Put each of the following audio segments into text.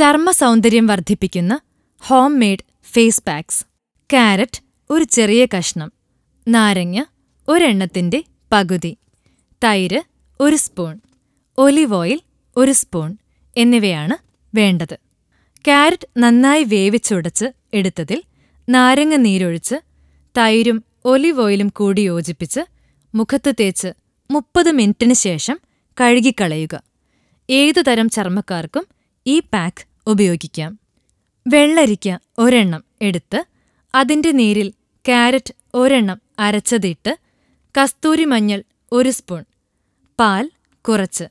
ചർമ്മ സൗന്ദര്യം വർദ്ധിപ്പിക്കുന്ന homemade face packs carrot ഒരു ചെറിയ കഷ്ണം നാരങ്ങ ഒരെണ്ണത്തിന്റെ പകുതി തൈര് ഒരു സ്പൂൺ ഒലിവ് ഓയിൽ ഒരു സ്പൂൺ എന്നിവയാണ് വേണ്ടത് കാരറ്റ് നന്നായി വേവിച്ചുടച്ച് എടുത്തതിൽ നാരങ്ങ നീരൊഴിച്ച് തൈരും ഒലിവ് ഓയിലും കൂടി യോജിപ്പിച്ച് മുഖത്ത് തേച്ച് മുപ്പത് മിനിറ്റിന് ശേഷം കഴുകിക്കളയുക ഏതുതരം ചർമ്മക്കാർക്കും ഈ പാക്ക് ഉപയോഗിക്കാം വെള്ളരിക്ക ഒരെണ്ണം എടുത്ത് അതിന്റെ നീരിൽ കാരറ്റ് ഒരെണ്ണം അരച്ചതിട്ട് കസ്തൂരി മഞ്ഞൾ ഒരു സ്പൂൺ പാൽ കുറച്ച്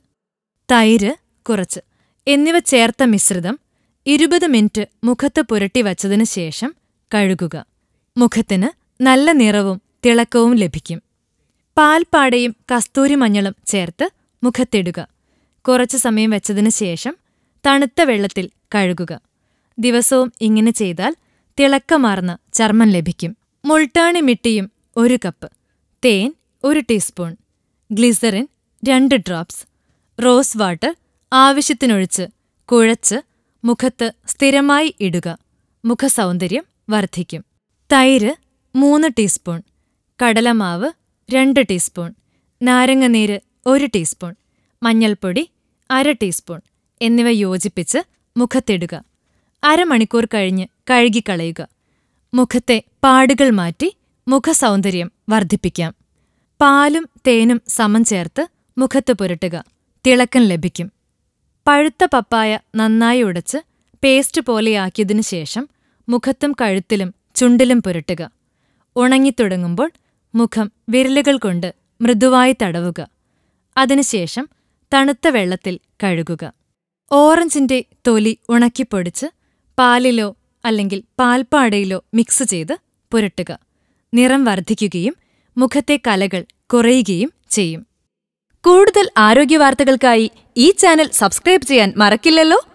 തൈര് കുറച്ച് എന്നിവ ചേർത്ത മിശ്രിതം ഇരുപത് മിനിറ്റ് മുഖത്ത് പുരട്ടി വച്ചതിനു ശേഷം കഴുകുക മുഖത്തിന് നല്ല നിറവും തിളക്കവും ലഭിക്കും പാൽപ്പാടയും കസ്തൂരി മഞ്ഞളും ചേർത്ത് മുഖത്തിടുക കുറച്ചു സമയം വെച്ചതിനു ശേഷം തണുത്ത വെള്ളത്തിൽ കഴുകുക ദിവസവും ഇങ്ങനെ ചെയ്താൽ തിളക്കമാർന്ന ചർമ്മം ലഭിക്കും മുൾട്ടാണി മിട്ടിയും ഒരു കപ്പ് തേൻ ഒരു ടീസ്പൂൺ ഗ്ലിസറിൻ രണ്ട് ഡ്രോപ്സ് റോസ് വാട്ടർ ആവശ്യത്തിനൊഴിച്ച് കുഴച്ച് മുഖത്ത് സ്ഥിരമായി ഇടുക മുഖസൗന്ദര്യം വർദ്ധിക്കും തൈര് മൂന്ന് ടീസ്പൂൺ കടലമാവ് രണ്ട് ടീസ്പൂൺ നാരങ്ങനീര് ഒരു ടീസ്പൂൺ മഞ്ഞൾപ്പൊടി അര ടീസ്പൂൺ എന്നിവ യോജിപ്പിച്ച് മുഖത്തിടുക അരമണിക്കൂർ കഴിഞ്ഞ് കഴുകിക്കളയുക മുഖത്തെ പാടുകൾ മാറ്റി മുഖസൗന്ദര്യം വർദ്ധിപ്പിക്കാം പാലും തേനും സമം ചേർത്ത് മുഖത്ത് പുരട്ടുക തിളക്കം ലഭിക്കും പഴുത്ത പപ്പായ നന്നായി ഉടച്ച് പേസ്റ്റ് പോലെയാക്കിയതിനു ശേഷം മുഖത്തും കഴുത്തിലും ചുണ്ടിലും പുരട്ടുക ഉണങ്ങിത്തുടങ്ങുമ്പോൾ മുഖം വിരലുകൾ കൊണ്ട് മൃദുവായി തടവുക അതിനുശേഷം തണുത്ത വെള്ളത്തിൽ കഴുകുക ഓറഞ്ചിന്റെ തൊലി ഉണക്കിപ്പൊടിച്ച് പാലിലോ അല്ലെങ്കിൽ പാൽപ്പാടയിലോ മിക്സ് ചെയ്ത് പുരട്ടുക നിറം വർദ്ധിക്കുകയും മുഖത്തെ കലകൾ കുറയുകയും ചെയ്യും കൂടുതൽ ആരോഗ്യവാർത്തകൾക്കായി ഈ ചാനൽ സബ്സ്ക്രൈബ് ചെയ്യാൻ മറക്കില്ലല്ലോ